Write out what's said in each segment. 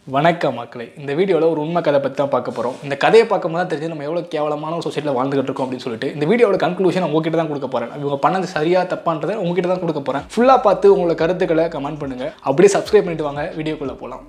வணக்கம் மக்களே இந்த வீடியோவில் ஒரு உண்மை கதை பற்றி தான் பார்க்க போகிறோம் இந்த கதையை பார்க்கும்போது தான் தெரிஞ்சு நம்ம எவ்வளோ கேவலமான ஒரு சொசைட்டியில் வாழ்ந்துகிட்டு இருக்கோம் அப்படின்னு சொல்லிட்டு இந்த வீடியோட கன்க்ளூஷன் உங்ககிட்ட தான் கொடுக்க போகிறேன் இவங்க பண்ணது சரியா தப்பான்றதை உங்ககிட்ட தான் கொடுக்க போகிறேன் ஃபுல்லாக பார்த்து உங்களோட கருத்துக்களை கமெண்ட் பண்ணுங்கள் அப்படியே சப்ஸ்கிரைப் பண்ணிட்டு வாங்க வீடியோக்குள்ளே போகலாம்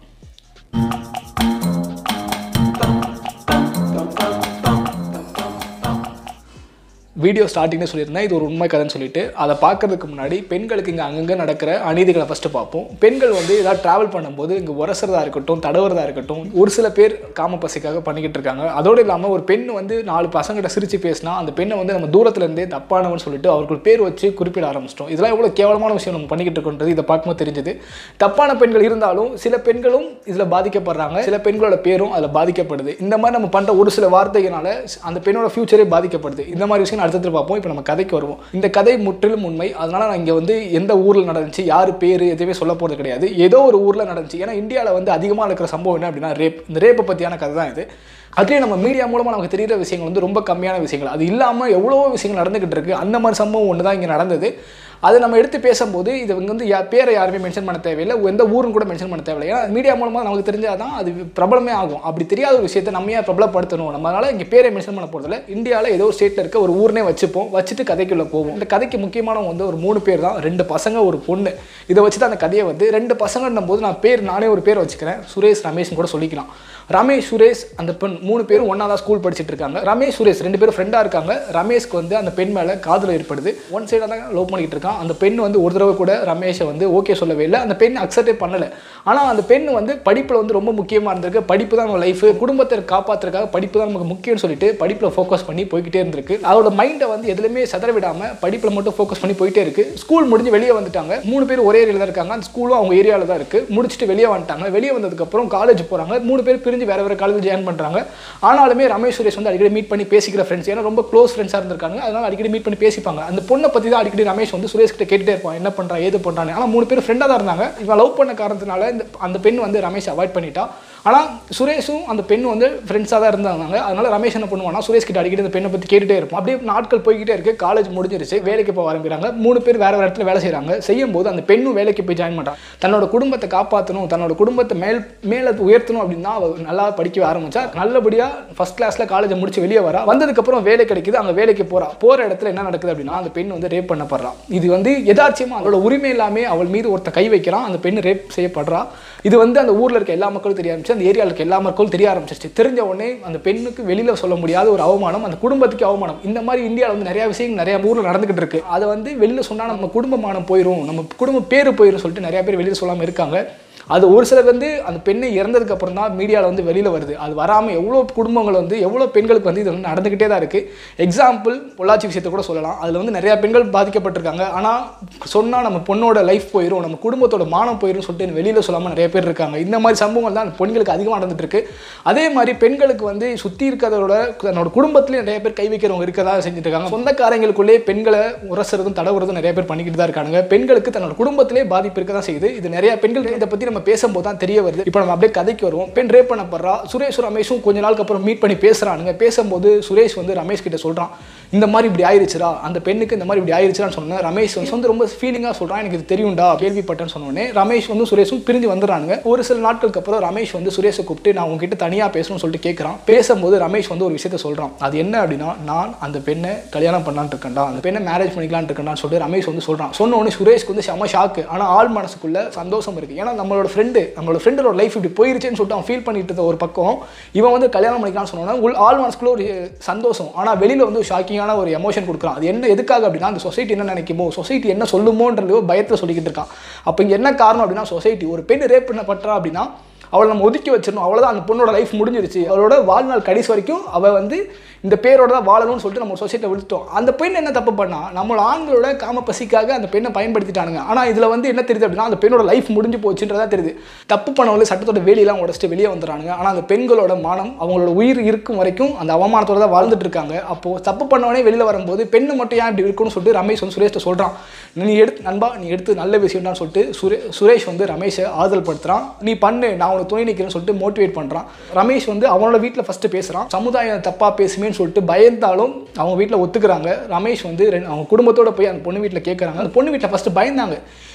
வீடியோ ஸ்டார்டிங்னு சொல்லியிருந்தேன் இது ஒரு உண்மை கதைன்னு சொல்லிட்டு அதை பார்க்கறதுக்கு முன்னாடி பெண்களுக்கு இங்கே அங்கங்கே நடக்கிற அநீதிகளை ஃபஸ்ட்டு பார்ப்போம் பெண்கள் வந்து ஏதாவது ட்ராவல் பண்ணும்போது இங்கே உரசுறதா இருக்கட்டும் தடவுறதா இருக்கட்டும் ஒரு சில பேர் காம பசிக்காக பண்ணிக்கிட்டு இருக்காங்க அதோடு இல்லாமல் ஒரு பெண் வந்து நாலு பசங்கிட்ட சிரித்து பேசினா அந்த பெண்ணை வந்து நம்ம தூரத்துல இருந்தே தப்பானவன் சொல்லிட்டு அவர்கள் பேர் வச்சு குறிப்பிட ஆரம்பிச்சிட்டோம் இதெல்லாம் எவ்வளோ கேவலமான விஷயம் நம்ம பண்ணிக்கிட்டு இருக்கோன்றது இதை பார்க்கும்போது தெரிஞ்சது தப்பான பெண்கள் இருந்தாலும் சில பெண்களும் இதில் பாதிக்கப்படுறாங்க சில பெண்களோட பேரும் அதில் பாதிக்கப்படுது இந்த மாதிரி நம்ம பண்ணுற ஒரு சில வார்த்தைகளால அந்த பெண்ணோட ஃபியூச்சரே பாதிக்கப்படுது இந்த மாதிரி விஷயம் அடுத்தது பார்ப்போம் இப்போ நம்ம கதைக்கு வருவோம் இந்த கதை முற்றிலும் உண்மை அதனால நான் இங்கே வந்து எந்த ஊரில் நடந்துச்சு யார் பேர் எதுவுமே சொல்ல போகிறது கிடையாது ஏதோ ஒரு ஊரில் நடந்துச்சு ஏன்னா இந்தியாவில் வந்து அதிகமாக இருக்கிற சம்பவம் என்ன அப்படின்னா ரேப் இந்த ரேப்பை பற்றியான கதை தான் இது அதுலேயும் நம்ம மீடியா மூலமாக நமக்கு தெரிகிற விஷயங்கள் வந்து ரொம்ப கம்மியான விஷயங்கள் அது இல்லாமல் எவ்வளோ விஷயங்கள் நடந்துக்கிட்டு இருக்குது அந்த மாதிரி சம்பவம் ஒன்று தான் இங்கே நடந்தது அதை நம்ம எடுத்து பேசும்போது இது இவங்க வந்து யா பேரை யாருமே மென்ஷன் பண்ண தேவையில்லை எந்த ஊரும் கூட மென்ஷன் பண்ண தேவையில்லை ஏன்னா மீடியா மூலமாக நமக்கு தெரிஞ்சால் தான் அது பிரபலமே ஆகும் அப்படி தெரியாத ஒரு விஷயத்தை நம்ம ஏன் பிரபலப்படுத்தணும் நம்ம அதனால் இங்கே பேரை மென்ஷன் பண்ண போகிறதில்ல இந்தியாவில் ஏதோ ஒரு ஸ்டேட்டில் இருக்க ஒரு ஊர்னே வச்சுப்போம் வச்சுட்டு கதைக்குள்ளே போவோம் இந்த கதைக்கு முக்கியமானவங்க வந்து ஒரு மூணு பேர் தான் ரெண்டு பசங்க ஒரு பொண்ணு இதை வச்சு தான் அந்த கதையை வந்து ரெண்டு பசங்கன்னும் போது நான் பேர் நானே ஒரு பேர் வச்சுக்கிறேன் சுரேஷ் ரமேஷ்னு கூட சொல்லிக்கலாம் ரமேஷ் சுரேஷ் அந்த பெண் மூணு பேரும் ஒன்றா தான் ஸ்கூல் படிச்சுட்டு இருக்காங்க ரமேஷ் சுரேஷ் ரெண்டு பேரும் ஃப்ரெண்டாக இருக்காங்க ரமேஷ்க்கு வந்து அந்த பெண் மேலே காதல் ஏற்படுது ஒன் சைடாக தான் லவ் பண்ணிக்கிட்டு இருக்கான் அந்த பெண் வந்து ஒரு தடவை கூட ரமேஷை வந்து ஓகே சொல்லவே இல்லை அந்த பெண் அக்செப்டே பண்ணலை ஆனால் அந்த பெண் வந்து படிப்பில் வந்து ரொம்ப முக்கியமாக இருந்திருக்கு படிப்பு தான் நம்ம லைஃப் குடும்பத்தை காப்பாற்றுறதுக்காக படிப்பு தான் நமக்கு முக்கியம்னு சொல்லிட்டு படிப்பில் ஃபோக்கஸ் பண்ணி போய்கிட்டே இருந்திருக்கு அவரோட மைண்டை வந்து எதுலையுமே சதற விடாமல் படிப்பில் மட்டும் ஃபோக்கஸ் பண்ணி போயிட்டே இருக்கு ஸ்கூல் முடிஞ்சு வெளியே வந்துட்டாங்க மூணு பேர் ஒரே ஏரியாவில் தான் இருக்காங்க அந்த ஸ்கூலும் அவங்க ஏரியாவில் தான் இருக்குது முடிச்சுட்டு வெளியே வந்துட்டாங்க வெளியே வந்ததுக்கப்புறம் காலேஜ் போகிறாங்க மூணு பேர் பிரிஞ்சு வேறு வேறு காலேஜ் ஜாயின் பண்ணுறாங்க ஆனாலுமே ரமேஷ் சுரேஷ் வந்து அடிக்கடி மீட் பண்ணி பேசிக்கிற ஃப்ரெண்ட்ஸ் ஏன்னா ரொம்ப க்ளோஸ் ஃப்ரெண்ட்ஸாக இருந்திருக்காங்க அதனால அடிக்கடி மீட் பண்ணி பேசிப்பாங்க அந்த பொண்ணை பற்றி தான் அடிக்கடி ரமேஷ் வந்து சுரேஷ் கிட்ட கேட்டுட்டே இருப்பான் என்ன பண்ணுறா ஏது பண்ணுறான்னு ஆனால் மூணு பேர் ஃப்ரெண்டாக தான் இருந்தாங்க இவன் லவ் பண்ண காரணத்தினால இந்த அந்த பெண் வந்து ரமேஷ் அவாய்ட் பண்ணிட்டா ஆனால் சுரேஷும் அந்த பெண் வந்து ஃப்ரெண்ட்ஸாக தான் இருந்தாங்க அதனால ரமேஷ் என்ன பண்ணுவானா சுரேஷ் கிட்ட அடிக்கடி இந்த பெண்ணை பற்றி கேட்டுட்டே இருப்போம் அப்படியே நாட்கள் போய்கிட்டே இருக்கு காலேஜ் முடிஞ்சிருச்சு வேலைக்கு போக ஆரம்பிக்கிறாங்க மூணு பேர் வேற வேறு இடத்துல வேலை செய்கிறாங்க செய்யும் போது அந்த பெண்ணும் வேலைக்கு போய் ஜாயின் பண்ணுறான் தன்னோட குடும்பத்தை காப்பாற்றணும் தன்னோட குடும்பத்தை மேல் மேலே உயர்த்தணும் அப்படின்னா அவ நல்லா படிக்க ஆரம்பிச்சா நல்லபடியாக ஃபஸ்ட் கிளாஸில் காலேஜை முடிச்சு வெளியே வரா வந்ததுக்கப்புறம் வேலை கிடைக்குது அங்கே வேலைக்கு போகிறா போகிற இடத்துல என்ன நடக்குது அப்படின்னா அந்த பெண் வந்து ரேப் பண்ணப்படுறான் இது வந்து யதார்ச்சியமாக அவளோட உரிமை இல்லாமல் அவள் மீது ஒருத்த கை வைக்கிறான் அந்த பெண் ரேப் செய்யப்படுறா இது வந்து அந்த ஊரில் இருக்க எல்லா மக்களும் தெரிய ஆரம்பிச்சு அந்த ஏரியாவில் இருக்க எல்லா மக்களும் தெரிய ஆரம்பிச்சிருச்சு தெரிஞ்ச உடனே அந்த பெண்ணுக்கு வெளியில் சொல்ல முடியாத ஒரு அவமானம் அந்த குடும்பத்துக்கு அவமானம் இந்த மாதிரி இந்தியாவில் வந்து நிறைய விஷயங்கள் நிறைய ஊரில் நடந்துகிட்டு இருக்கு அதை வந்து வெளியில் சொன்னால் நம்ம குடும்பமானம் போயிடும் நம்ம குடும்ப பேர் போயிடும் சொல்லிட்டு நிறைய பேர் வெளியில் சொல்லாமல் இருக்காங்க அது ஒரு சிலர் வந்து அந்த பெண்ணை இறந்ததுக்கு அப்புறம் தான் மீடியாவில் வந்து வெளியில் வருது அது வராமல் எவ்வளோ குடும்பங்கள் வந்து எவ்வளோ பெண்களுக்கு வந்து இது வந்து நடந்துக்கிட்டே தான் இருக்குது எக்ஸாம்பிள் பொள்ளாச்சி விஷயத்தை கூட சொல்லலாம் அதில் வந்து நிறையா பெண்கள் பாதிக்கப்பட்டிருக்காங்க ஆனால் சொன்னால் நம்ம பொண்ணோட லைஃப் போயிடும் நம்ம குடும்பத்தோட மானம் போயிடும் சொல்லிட்டு வெளியில் சொல்லாமல் நிறைய பேர் இருக்காங்க இந்த மாதிரி சம்பவங்கள் தான் பெண்களுக்கு அதிகமாக நடந்துட்டு இருக்கு அதே மாதிரி பெண்களுக்கு வந்து சுற்றி இருக்கிறதோட தன்னோட குடும்பத்துலேயும் நிறைய பேர் கை வைக்கிறவங்க இருக்கதா செஞ்சுட்டு இருக்காங்க சொந்தக்காரங்களுக்குள்ளே பெண்களை உரசுறதும் தடவுறதும் நிறைய பேர் பண்ணிக்கிட்டு தான் இருக்காங்க பெண்களுக்கு தன்னோட குடும்பத்திலே பாதிப்பு இருக்க தான் செய்யுது இது நிறைய பெண்கள் இதை பற்றி நம்ம பேசும்போது தான் தெரிய வருது இப்போ நம்ம அப்படியே கதைக்கு வருவோம் பெண் ரேப் பண்ணப்படுறா சுரேஷ் ரமேஷும் கொஞ்ச நாளுக்கு அப்புறம் மீட் பண்ணி பேசுறானுங்க பேசும்போது சுரேஷ் வந்து ரமேஷ் கிட்ட சொல்றான் இந்த மாதிரி இப்படி ஆயிருச்சுடா அந்த பெண்ணுக்கு இந்த மாதிரி இப்படி ஆயிருச்சுடான்னு சொன்னேன் ரமேஷ் வந்து ரொம்ப ஃபீலிங்காக சொல்றான் எனக்கு இது தெரியும்டா கேள்விப்பட்டேன்னு சொன்னோடனே ரமேஷ் வந்து சுரேஷும் பிரிஞ்சு வந்துடுறானுங்க ஒரு சில நாட்களுக்கு அப்புறம் ரமேஷ் வந்து சுரேஷை கூப்பிட்டு நான் உங்ககிட்ட தனியாக பேசணும்னு சொல்லிட்டு கேட்குறான் பேசும்போது ரமேஷ் வந்து ஒரு விஷயத்த சொல்றான் அது என்ன அப்படின்னா நான் அந்த பெண்ணை கல்யாணம் பண்ணலான்னு இருக்கேன்டா அந்த பெண்ணை மேரேஜ் பண்ணிக்கலான்னு இருக்கேன்டான்னு சொல்லிட்டு ரமேஷ் வந்து சொல்றான் சொன்ன உடனே சுரேஷ்க்கு வந்து செம ஷாக்கு ஆனால் ஆள் மனசுக்குள்ள சந்தோஷம் இருக்கு ஏன்னா நம்மளோட ஃப்ரெண்டு நம்மளோட ஃப்ரெண்டோட லைஃப் இப்படி போயிருச்சுன்னு சொல்லிட்டு அவன் ஃபீல் பண்ணிட்டு இருந்த ஒரு பக்கம் இவன் வந்து கல்யாணம் பண்ணிக்கலாம்னு சொன்னோன்னா உள் ஆள் மனசுக்குள்ள ஒரு சந்தோஷம் ஆனால் வெளியில் வந்து ஷாக்கிங்கான ஒரு எமோஷன் கொடுக்குறான் அது என்ன எதுக்காக அப்படின்னா அந்த சொசைட்டி என்ன நினைக்குமோ சொசைட்டி என்ன சொல்லுமோன்றது பயத்தில் சொல்லிக்கிட்டு இருக்கான் அப்போ இங்கே என்ன காரணம் அப்படின்னா சொசைட்டி ஒரு பெண் ரேப் பண்ணப்பட்டா அப்படின்னா அவளை நம்ம ஒதுக்கி வச்சிடணும் அவ்வளோதான் அந்த பொண்ணோட லைஃப் முடிஞ்சிருச்சு அவளோட வாழ்நாள் கடைசி வரைக்கும் அவள் வந்து இந்த பேரோட தான் வாழணும்னு சொல்லிட்டு நம்ம சொசைட்டியில் விழுத்தோம் அந்த பெண் என்ன தப்பு பண்ணா நம்மளோட ஆண்களோட காம பசிக்காக அந்த பெண்ணை பயன்படுத்திட்டானுங்க ஆனால் இதில் வந்து என்ன தெரியுது அப்படின்னா அந்த பெண்ணோட லைஃப் முடிஞ்சு போச்சுன்றதா தெரியுது தப்பு பண்ணவங்களே சட்டத்தோட வேலையெல்லாம் உடச்சிட்டு வெளியே வந்துடுறானுங்க ஆனால் அந்த பெண்களோட மானம் அவங்களோட உயிர் இருக்கும் வரைக்கும் அந்த அவமானத்தோட தான் வாழ்ந்துட்டு இருக்காங்க அப்போது தப்பு பண்ணவனே வெளியில் வரும்போது பெண்ணு மட்டும் ஏன் இப்படி இருக்குன்னு சொல்லிட்டு ரமேஷ் வந்து சுரேஷ்ட சொல்கிறான் நீ எடுத்து நண்பா நீ எடுத்து நல்ல விஷயம் தான் சொல்லிட்டு சுரே சுரேஷ் வந்து ரமேஷை ஆதல் படுத்துறான் நீ பண்ணு நான் உனக்கு துணை நிற்கிறேன்னு சொல்லிட்டு மோட்டிவேட் பண்ணுறான் ரமேஷ் வந்து அவனோட வீட்டில் ஃபஸ்ட்டு பேசுகிறான் சமுதாயம் தப்பாக பேசுமேன்னு சொல்லிட்டு பயந்தாலும் அவங்க வீட்டில் ஒத்துக்கிறாங்க ரமேஷ் வந்து ரெண்டு- அவங்க குடும்பத்தோட போய் அந்த பொண்ணு வீட்டில் கேட்குறாங்க அந்த பொண்ணு வீட்டில் ஃபஸ்ட்டு பயந்தாங்க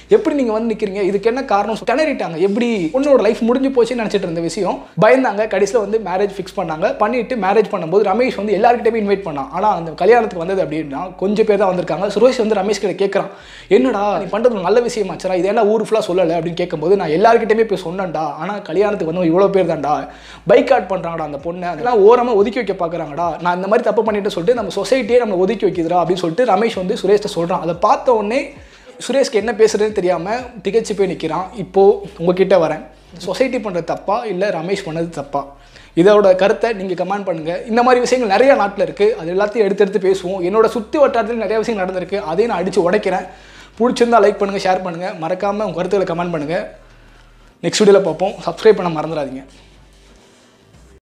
எப்படி நீங்கள் வந்து நிற்கிறீங்க இதுக்கு என்ன காரணம் திணறிட்டாங்க எப்படி பொண்ணோட லைஃப் முடிஞ்சு போச்சுன்னு நினச்சிட்டு இருந்த விஷயம் பயந்தாங்க கடைசியில் வந்து மேரேஜ் ஃபிக்ஸ் பண்ணாங்க பண்ணிட்டு மேரேஜ் பண்ணும்போது ரமேஷ் வந்து எல்லாருக்கிட்டே இன்வைட் பண்ணான் ஆனால் அந்த கல்யாணத்துக்கு வந்தது அப்படின்னா கொஞ்சம் பேர் தான் வந்திருக்காங்க சுரேஷ் வந்து ரமேஷ் கிட்ட கேட்குறான் என்னடா நீ பண்ணுறது நல்ல விஷயமாச்சரா இது என்ன ஊர் ஃபுல்லாக சொல்லலை அப்படின்னு கேட்கும்போது நான் எல்லாருக்கிட்டையுமே போய் சொன்னேன்டா ஆனால் கல்யாணத்துக்கு வந்து இவ்வளோ பேர் தான்டா பைக் அவுட் பண்ணுறாங்கடா அந்த பொண்ணை அதெல்லாம் ஓரமாக ஒதுக்கி வைக்க பார்க்குறாங்கடா நான் இந்த மாதிரி தப்பு பண்ணிட்டு சொல்லிட்டு நம்ம சொசைட்டியே நம்ம ஒதுக்கி வைக்குதுடா அப்படின்னு சொல்லிட்டு ரமேஷ் வந்து சுரேஷ்ட சொல்கிறான் அதை பார்த்த உடனே சுரேஷ்க்கு என்ன பேசுறதுன்னு தெரியாமல் திகச்சு போய் நிற்கிறான் இப்போது உங்ககிட்ட வரேன் சொசைட்டி பண்ணுறது தப்பா இல்லை ரமேஷ் பண்ணது தப்பா இதோட கருத்தை நீங்கள் கமெண்ட் பண்ணுங்கள் இந்த மாதிரி விஷயங்கள் நிறைய நாட்டில் இருக்குது அது எல்லாத்தையும் எடுத்து எடுத்து பேசுவோம் என்னோட சுற்றி வட்டாரத்தில் நிறைய விஷயங்கள் நடந்திருக்கு அதையும் நான் அடித்து உடைக்கிறேன் பிடிச்சிருந்தா லைக் பண்ணுங்கள் ஷேர் பண்ணுங்கள் மறக்காமல் உங்கள் கருத்துக்களை கமெண்ட் பண்ணுங்கள் நெக்ஸ்ட் வீடியோவில் பார்ப்போம் சப்ஸ்கிரைப் பண்ண மறந்துடாதீங்க